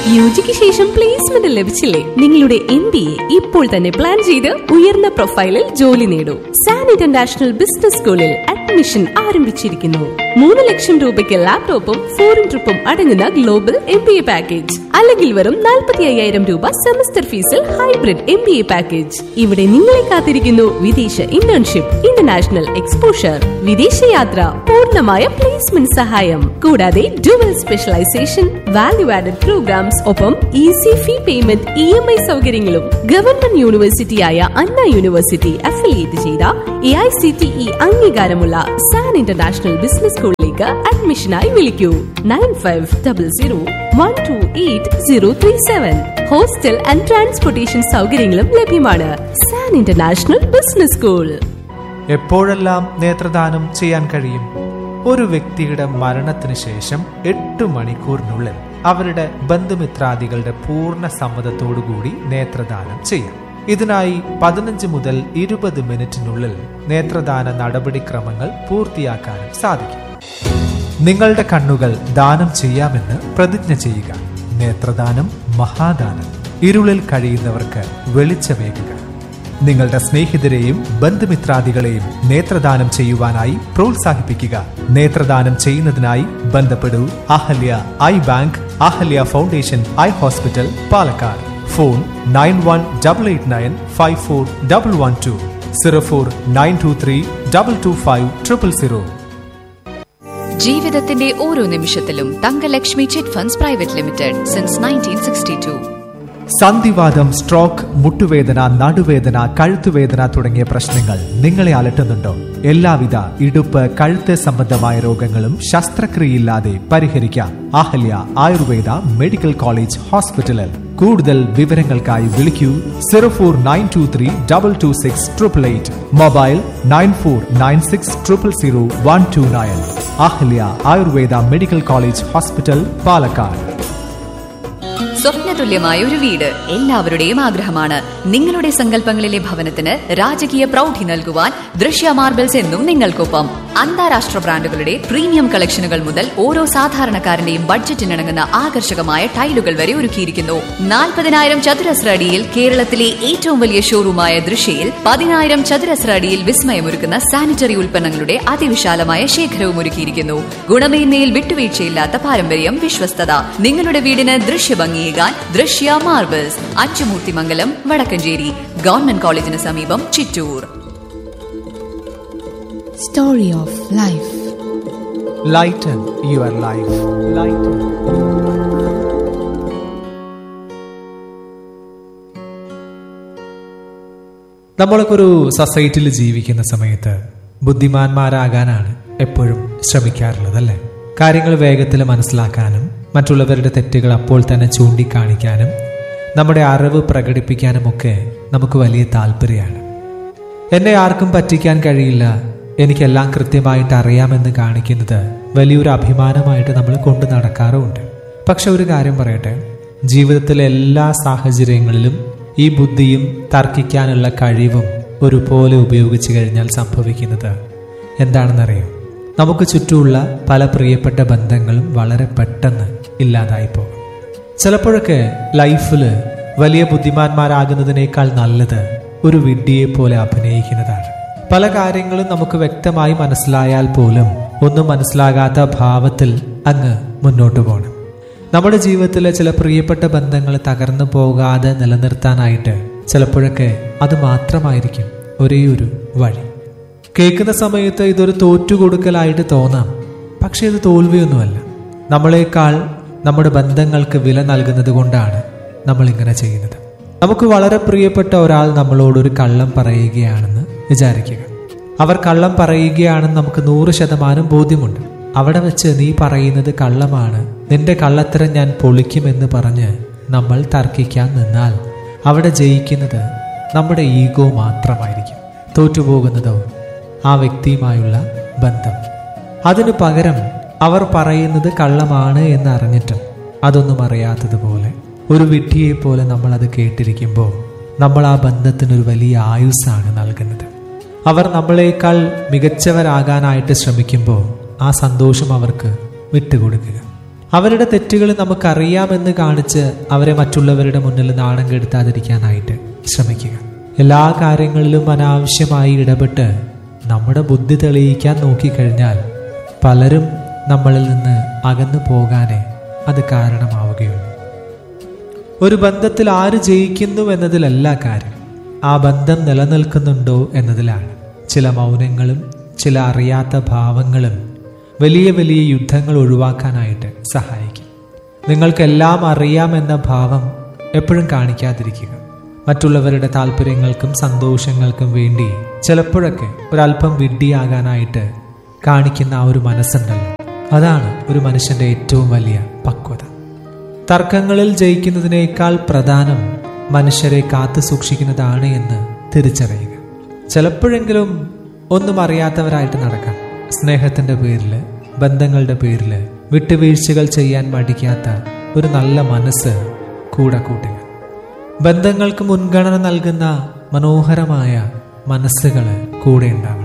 യുജിക്ക് ശേഷം പ്ലേസ്മെന്റ് ലഭിച്ചില്ലേ നിങ്ങളുടെ M B A ഇപ്പോൾ തന്നെ പ്ലാൻ ചെയ്ത് ഉയർന്ന പ്രൊഫൈലിൽ ജോലി നേടൂ സാൻ ഇന്റർനാഷണൽ ബിസിനസ് സ്കൂളിൽ അഡ്മിഷൻ ആരംഭിച്ചിരിക്കുന്നു മൂന്ന് ലക്ഷം രൂപയ്ക്ക് ലാപ്ടോപ്പും ഫോറിൻ ട്രിപ്പും അടങ്ങുന്ന global M B A package അല്ലെങ്കിൽ വെറും നാൽപ്പത്തി അയ്യായിരം രൂപ സെമസ്റ്റർ ഫീസിൽ hybrid M B A package ഇവിടെ നിങ്ങളെ കാത്തിരിക്കുന്നു വിദേശ ഇന്റേൺഷിപ്പ് ഇന്റർനാഷണൽ എക്സ്പോഷർ വിദേശയാത്ര പൂർണ്ണമായ പ്ലേസ്മെന്റ് സഹായം കൂടാതെ dual specialisation value added programmes ഒപ്പം easy fee payment E M I സൗകര്യങ്ങളും ഗവൺമെന്റ് യൂണിവേഴ്സിറ്റിയായ അണ്ണ യൂണിവേഴ്സിറ്റി അഫിലിയേറ്റ് ചെയ്ത A I C T E അംഗീകാരമുള്ള സാൻ ഇന്റർനാഷണൽ ബിസിനസ് സ്കൂളിലേക്ക് അഡ്മിഷനായി വിളിക്കൂ nine five double zero one two eight zero three seven hostel and transportation സൗകര്യങ്ങളും ലഭ്യമാണ് സാൻ ഇന്റർനാഷണൽ ബിസിനസ് സ്കൂൾ എപ്പോഴെല്ലാം നേത്രദാനം ചെയ്യാൻ കഴിയും ഒരു വ്യക്തിയുടെ മരണത്തിന് ശേഷം എട്ട് മണിക്കൂറിനുള്ളിൽ അവരുടെ ബന്ധുമിത്രാദികളുടെ പൂർണ്ണ സമ്മതത്തോടുകൂടി നേത്രദാനം ചെയ്യാം ഇതിനായി പതിനഞ്ച് മുതൽ ഇരുപത് മിനിറ്റിനുള്ളിൽ നേത്രദാന നടപടിക്രമങ്ങൾ പൂർത്തിയാക്കാനും സാധിക്കും നിങ്ങളുടെ കണ്ണുകൾ ദാനം ചെയ്യാമെന്ന് പ്രതിജ്ഞ ചെയ്യുക നേത്രദാനം മഹാദാനം ഇരുളിൽ കഴിയുന്നവർക്ക് വെളിച്ചമേകുക നിങ്ങളുടെ സ്നേഹിതരെയും ബന്ധുമിത്രാദികളെയും നേത്രദാനം ചെയ്യുവാനായി പ്രോത്സാഹിപ്പിക്കുക നേത്രദാനം ചെയ്യുന്നതിനായി ബന്ധപ്പെടൂ Ahalya eye bank Ahalya foundation eye hospital Palakkad phone nine one double eight nine five four double one two zero four nine two three double two five triple zero ജീവിതത്തിന്റെ ഓരോ നിമിഷത്തിലും Thankalakshmi chit funds private limited since nineteen sixty two സന്ധിവാദം stroke മുട്ടുവേദന നടുവേദന കഴുത്തുവേദന തുടങ്ങിയ പ്രശ്നങ്ങൾ നിങ്ങളെ അലട്ടുന്നുണ്ടോ എല്ലാവിധ ഇടുപ്പ് കഴുത്ത് സംബന്ധമായ രോഗങ്ങളും ശസ്ത്രക്രിയയില്ലാതെ പരിഹരിക്കാം അഹല്യ ആയുർവേദ മെഡിക്കൽ കോളേജ് ഹോസ്പിറ്റലിൽ കൂടുതൽ വിവരങ്ങൾക്കായി വിളിക്കൂ zero four nine two three double two six triple eight mobile nine four nine six triple zero one two nine Ahalya Ayurveda medical college hospital Palakkad സ്വപ്നതുല്യമായ ഒരു വീട് എല്ലാവരുടെയും ആഗ്രഹമാണ് നിങ്ങളുടെ സങ്കല്പങ്ങളിലെ ഭവനത്തിന് രാജകീയ പ്രൗഢി നൽകുവാൻ ദൃശ്യ മാർബിൾസ് എന്നും നിങ്ങൾക്കൊപ്പം അന്താരാഷ്ട്ര ബ്രാൻഡുകളുടെ പ്രീമിയം കളക്ഷനുകൾ മുതൽ ഓരോ സാധാരണക്കാരന്റെയും ബഡ്ജറ്റിനിണങ്ങുന്ന ആകർഷകമായ ടൈലുകൾ വരെ ഒരുക്കിയിരിക്കുന്നു നാൽപ്പതിനായിരം ചതുരശ്ര അടിയിൽ കേരളത്തിലെ ഏറ്റവും വലിയ ഷോറൂമായ ദൃശ്യയിൽ പതിനായിരം ചതുരശ്ര അടിയിൽ വിസ്മയമൊരുക്കുന്ന സാനിറ്ററി ഉൽപ്പന്നങ്ങളുടെ അതിവിശാലമായ ശേഖരവും ഒരുക്കിയിരിക്കുന്നു ഗുണമേന്മയിൽ വിട്ടുവീഴ്ചയില്ലാത്ത പാരമ്പര്യം വിശ്വസ്തത നിങ്ങളുടെ വീടിന് ദൃശ്യഭംഗിയേകാൻ ദൃശ്യ മാർബിൾസ് അച്ചുമൂർത്തിമംഗലം വടക്കഞ്ചേരി ഗവൺമെന്റ് കോളേജിന് സമീപം Chittur Story of Life. Lighten your life lighten നമ്മളൊക്കെ ഒരു സൊസൈറ്റിയിൽ ജീവിക്കുന്ന സമയത്ത് ബുദ്ധിമാന്മാരാകാനാണ് എപ്പോഴും ശ്രമിക്കാറുള്ളത് അല്ലേ കാര്യങ്ങൾ വേഗത്തിൽ മനസ്സിലാക്കാനും മറ്റുള്ളവരുടെ തെറ്റുകൾ അപ്പോൾ തന്നെ ചൂണ്ടിക്കാണിക്കാനും നമ്മുടെ അറിവ് പ്രകടിപ്പിക്കാനും ഒക്കെ നമുക്ക് വലിയ താല്പര്യമാണ് എന്നെ ആർക്കും പറ്റിക്കാൻ കഴിയില്ല എനിക്കെല്ലാം കൃത്യമായിട്ട് അറിയാമെന്ന് കാണിക്കുന്നത് വലിയൊരു അഭിമാനമായിട്ട് നമ്മൾ കൊണ്ടു നടക്കാറുമുണ്ട് പക്ഷെ ഒരു കാര്യം പറയട്ടെ ജീവിതത്തിലെ എല്ലാ സാഹചര്യങ്ങളിലും ഈ ബുദ്ധിയും തർക്കിക്കാനുള്ള കഴിവും ഒരുപോലെ ഉപയോഗിച്ചു കഴിഞ്ഞാൽ സംഭവിക്കുന്നത് എന്താണെന്നറിയോ നമുക്ക് ചുറ്റുമുള്ള പല പ്രിയപ്പെട്ട ബന്ധങ്ങളും വളരെ പെട്ടെന്ന് ഇല്ലാതായി പോകും ചിലപ്പോഴൊക്കെ ലൈഫിൽ വലിയ ബുദ്ധിമാന്മാരാകുന്നതിനേക്കാൾ നല്ലത് ഒരു വിഡ്ഢിയെ പോലെ അഭിനയിക്കുന്നതാണ് പല കാര്യങ്ങളും നമുക്ക് വ്യക്തമായി മനസ്സിലായാൽ പോലും ഒന്നും മനസ്സിലാകാത്ത ഭാവത്തിൽ അങ്ങ് മുന്നോട്ട് പോകണം നമ്മുടെ ജീവിതത്തിലെ ചില പ്രിയപ്പെട്ട ബന്ധങ്ങൾ തകർന്നു പോകാതെ നിലനിർത്താനായിട്ട് ചിലപ്പോഴൊക്കെ അത് മാത്രമായിരിക്കും ഒരേ ഒരു വഴി കേൾക്കുന്ന സമയത്ത് ഇതൊരു തോറ്റുകൊടുക്കലായിട്ട് തോന്നാം പക്ഷെ ഇത് തോൽവിയൊന്നുമല്ല നമ്മളെക്കാൾ നമ്മുടെ ബന്ധങ്ങൾക്ക് വില നൽകുന്നത് കൊണ്ടാണ് നമ്മൾ ഇങ്ങനെ ചെയ്യുന്നത് നമുക്ക് വളരെ പ്രിയപ്പെട്ട ഒരാൾ നമ്മളോട് ഒരു കള്ളം പറയുകയാണെന്ന് വിചാരിക്കുക അവർ കള്ളം പറയുകയാണെന്ന് നമുക്ക് നൂറ് ശതമാനം ബോധ്യമുണ്ട് അവിടെ വെച്ച് നീ പറയുന്നത് കള്ളമാണ് നിന്റെ കള്ളത്തരം ഞാൻ പൊളിക്കുമെന്ന് പറഞ്ഞ് നമ്മൾ തർക്കിക്കാൻ നിന്നാൽ അവിടെ ജയിക്കുന്നത് നമ്മുടെ ഈഗോ മാത്രമായിരിക്കും തോറ്റുപോകുന്നതോ ആ വ്യക്തിയുമായുള്ള ബന്ധം അതിനു പകരം അവർ പറയുന്നത് കള്ളമാണ് എന്ന് അറിഞ്ഞിട്ടും അതൊന്നും അറിയാത്തതുപോലെ ഒരു വിഡ്ഢിയെ പോലെ നമ്മൾ അത് കേട്ടിരിക്കുമ്പോൾ നമ്മൾ ആ ബന്ധത്തിനൊരു വലിയ ആയുസ്സാണ് നൽകുന്നത് അവർ നമ്മളെക്കാൾ മികച്ചവരാകാനായിട്ട് ശ്രമിക്കുമ്പോൾ ആ സന്തോഷം അവർക്ക് വിട്ടുകൊടുക്കുക അവരുടെ തെറ്റുകൾ നമുക്കറിയാമെന്ന് കാണിച്ച് അവരെ മറ്റുള്ളവരുടെ മുന്നിൽ നാണം കെടുത്താതിരിക്കാനായിട്ട് ശ്രമിക്കുക എല്ലാ കാര്യങ്ങളിലും അനാവശ്യമായി ഇടപെട്ട് നമ്മുടെ ബുദ്ധി തെളിയിക്കാൻ നോക്കിക്കഴിഞ്ഞാൽ പലരും നമ്മളിൽ നിന്ന് അകന്നു പോകാനേ അത് കാരണമാവുകയുള്ളൂ ഒരു ബന്ധത്തിൽ ആര് ജയിക്കുന്നു എന്നതിലല്ല കാര്യം ആ ബന്ധം നിലനിൽക്കുന്നുണ്ടോ എന്നതിലാണ് ചില മൗനങ്ങളും ചില അറിയാത്ത ഭാവങ്ങളും വലിയ വലിയ യുദ്ധങ്ങൾ ഒഴിവാക്കാനായിട്ട് സഹായിക്കും നിങ്ങൾക്കെല്ലാം അറിയാമെന്ന ഭാവം എപ്പോഴും കാണിക്കാതിരിക്കുക മറ്റുള്ളവരുടെ താല്പര്യങ്ങൾക്കും സന്തോഷങ്ങൾക്കും വേണ്ടി ചിലപ്പോഴൊക്കെ ഒരല്പം വിഡ്ഢിയാകാനായിട്ട് കാണിക്കുന്ന ആ ഒരു മനസ്സുണ്ടല്ലോ അതാണ് ഒരു മനുഷ്യന്റെ ഏറ്റവും വലിയ പക്വത തർക്കങ്ങളിൽ ജയിക്കുന്നതിനേക്കാൾ പ്രധാനം മനുഷ്യരെ കാത്തു സൂക്ഷിക്കുന്നതാണ് എന്ന് തിരിച്ചറിയുക ചിലപ്പോഴെങ്കിലും ഒന്നും അറിയാത്തവരായിട്ട് നടക്കാം സ്നേഹത്തിന്റെ പേരിൽ ബന്ധങ്ങളുടെ പേരിൽ വിട്ടുവീഴ്ചകൾ ചെയ്യാൻ മടിക്കാത്ത ഒരു നല്ല മനസ്സ് കൂടെ കൂട്ടുക ബന്ധങ്ങൾക്ക് മുൻഗണന നൽകുന്ന മനോഹരമായ മനസ്സുകൾ കൂടെ ഉണ്ടാവണം